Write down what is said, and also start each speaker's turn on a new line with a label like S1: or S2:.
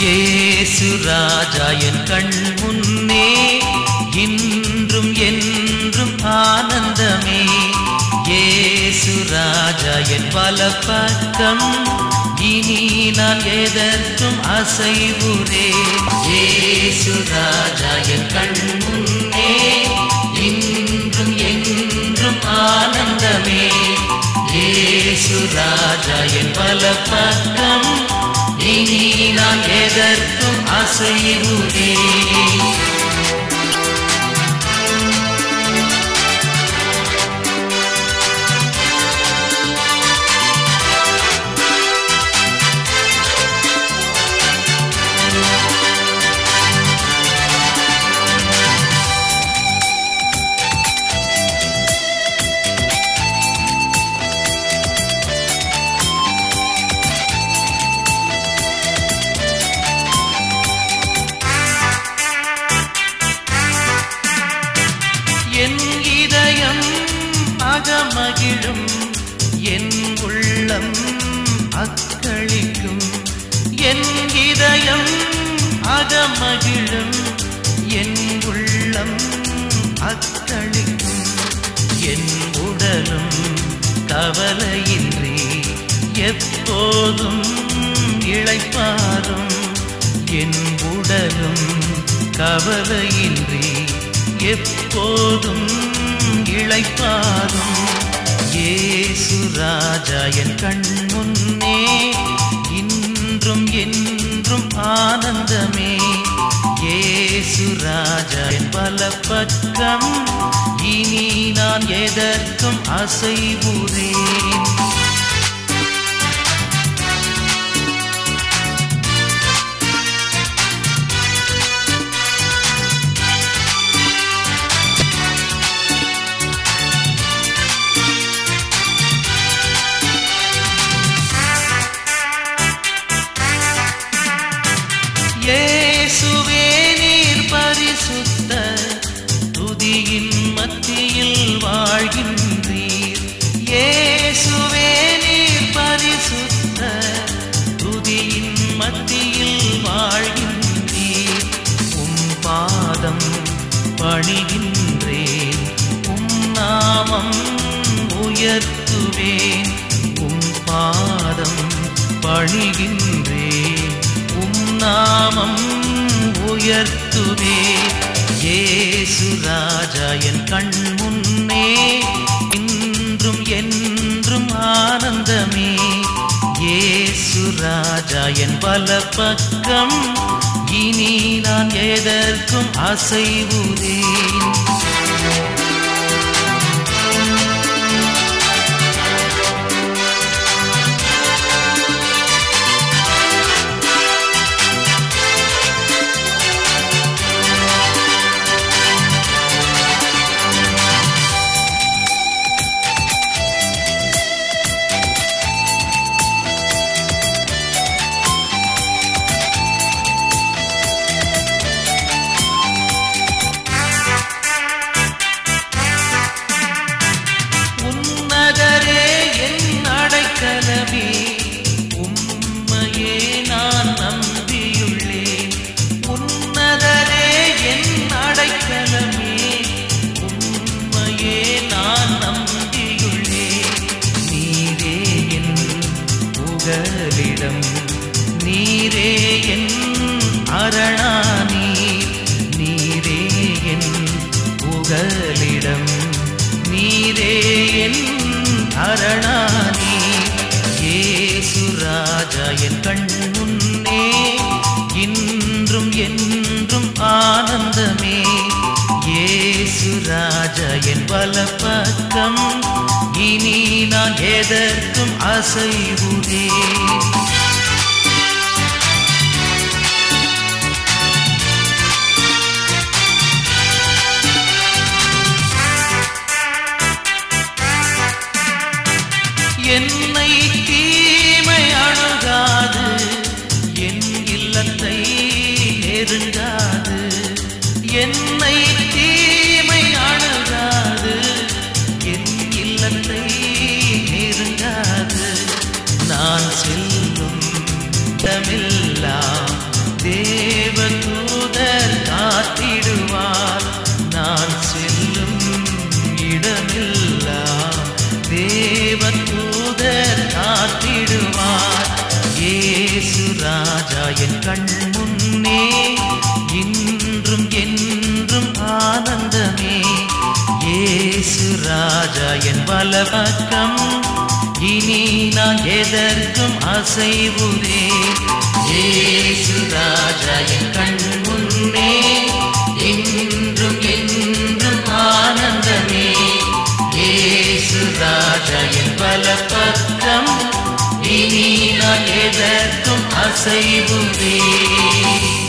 S1: இயேசு ராஜா என் கண் முன்னே இன்றும் என்றும் ஆனந்தமே இயேசு ராஜா என் பல பக்கம் இனி நான் எதற்கும் அசைவுரே இயேசு ராஜா என் கண் முன்னே இன்றும் என்றும் ஆனந்தமே இயேசு ராஜா என் பல பக்கம் இனி நான் எதற்கும் அசைவுரே என் இதயம் அகமகிழும் என் உள்ளம் அக்களிக்கும் என் இதயம் அகமகிழும் என் உள்ளம் அக்களிக்கும் என் உடலும் கவலையின்றி எப்போதும் இளைப்பாரும் என் உடலும் கவலையின்றி எப்போதும் இளைப்பாரும் இயேசு ராஜா என் கண் முன்னே இன்றும் என்றும் ஆனந்தமே இயேசு ராஜா என் பல பக்கம் இனி நான் எதற்கும் அசைவுறேன் இயேசுவே நீர் பரிசுத்த துதியின் மத்தியில் வாழ்கின்றீர் இயேசுவே நீர் பரிசுத்த துதியின் மத்தியில் வாழ்கின்றீர் உம் பாதம் பணிகின்றேன் உம் நாமம் உயர்த்துவேன் உம் பாதம் பணிகின்றேன் உம் நாமம் உயர்த்துவே இயேசு ராஜா என் கண் முன்னே இன்றும் என்றும் ஆனந்தமே இயேசு ராஜா என் பல பக்கம் இனி நான் எதற்கும் அசைவுறேன் உன்னதரே என் அடைக்கலமே உம்மையே நான் நம்பியுள்ளேன் உன்னதரே என் அடைக்கலமே உம்மையே நான் நம்பியுள்ளேன் நீரே என் புகலிடம் நீரே என் அரணானி நீரே என் புகலிடம் நீரே என் அரணானி ஏசு ராஜா என் கண் முன்னே இன்றும் என்றும் ஆனந்தமே ஏசு ராஜா என் பல பக்கம் இனி நான் எதற்கும் அசைவுதேன் என்னை தீமை அணுகாது என் இல்லத்தை நெருங்காது என்னை தீமை அணுகாது என் இல்லத்தை நெருங்காது நான் செல்லும் நான் செல்லும் இடமெல்லாம் தேவன் தூதர் காத்திடுவார் இயேசு ராஜா என் கண் முன்னே இன்றும் என்றும் ஆனந்தமே இயேசு ராஜா என் வலபக்கம் இனி நான் எதற்கும் அசைவுதே இயேசு ராஜா என் கண் முன்னே இன்றும் என்றும் ஆனந்தமே இயேசு ராஜா என் வலப்பக்கம் இனி நான் எதற்கும் அசைவுதே